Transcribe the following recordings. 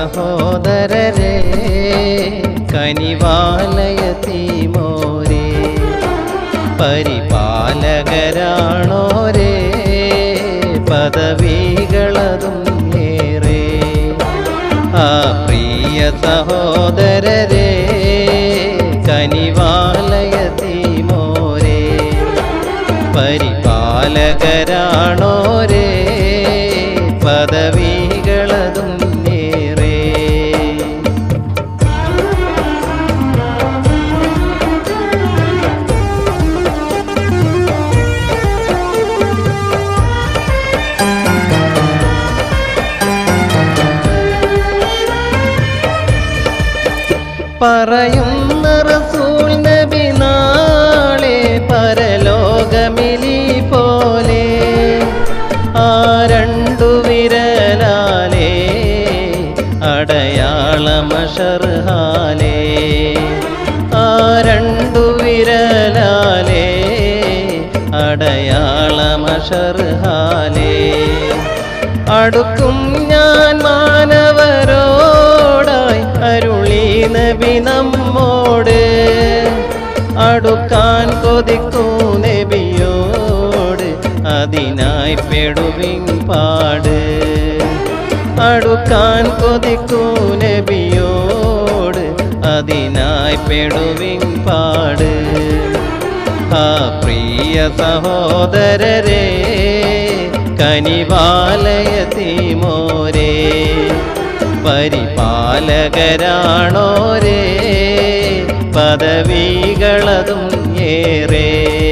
സഹോദരരെ കനിവാലയ തീമോരേ പരിപാലകരാണോരേ പദവികളതും ഏറെ ആ പ്രിയ സഹോദരരെ കനിവാലയ തീമോരേ പരിപാലകരാണോരേ പദവികളതും ഏറെ പറയുന്ന റസൂൽ നബി നാളെ പരലോകമിലി പോലെ ആ രണ്ടു വിരലാലേ അടയാളമഷർഹാലേ ആ രണ്ടു വിരലാലേ അടയാളമഷർഹാലേ അടുക്കും ഞാൻ മാനവരോടായി അരുളി നബി നമ്മോട് അടുക്കാൻ കൊതിക്കൂ നബിയോട് അതിനായി പെടുവിൻ പാട് അടുക്കാൻ കൊതിക്കൂ നബിയോട് അതിനായി പെടുവിൻ പാട് ആ പ്രിയ സഹോദരരെ കനിവാലയ തീമോരേ പരിപാലകരാണോരേ പദവികളതും ഏറെ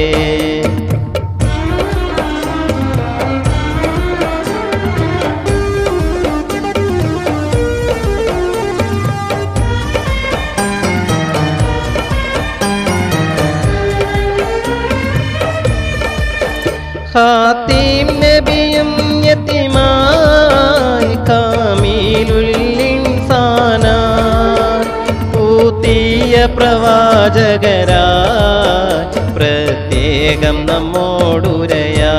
ഖാത്തീം നബിയും യത്തിമായി കാമീലുല്ലിൻസാന ഊത്തിയ പ്രവാചകരാ പ്രത്യേകം നമ്മോടുരയാ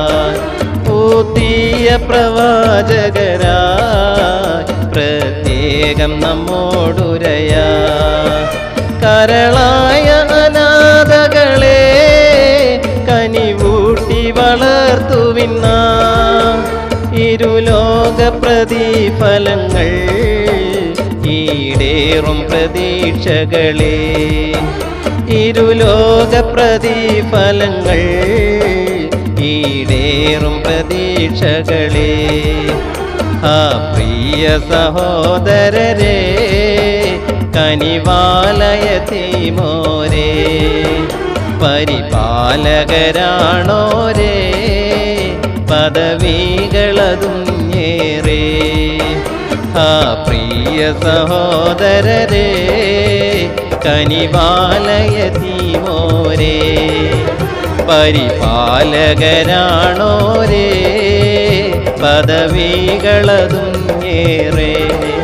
ഊത്തിയ പ്രവാചകരാ പ്രത്യേകം നമ്മോടുരയാ കരളായ അനാഥകളെ കനിവൂട്ടി വളർത്തുവിന്ന ഇരുലോക പ്രതിഫലങ്ങൾ ഈടേറും പ്രതീക്ഷകളെ ഇരുലോക പ്രതിഫലങ്ങൾ ഈടേറും പ്രതീക്ഷകളെ ആ പ്രിയ സഹോദരരെ കനിവാലയ തീമോരേ പരിപാലകരാണോരേ പദവികളതും ഏറെ ആ പ്രിയ സഹോദരരെ കനിവാലയ തീമോരേ പരിപാലകരാണോരേ പദവികളതും ഏറെ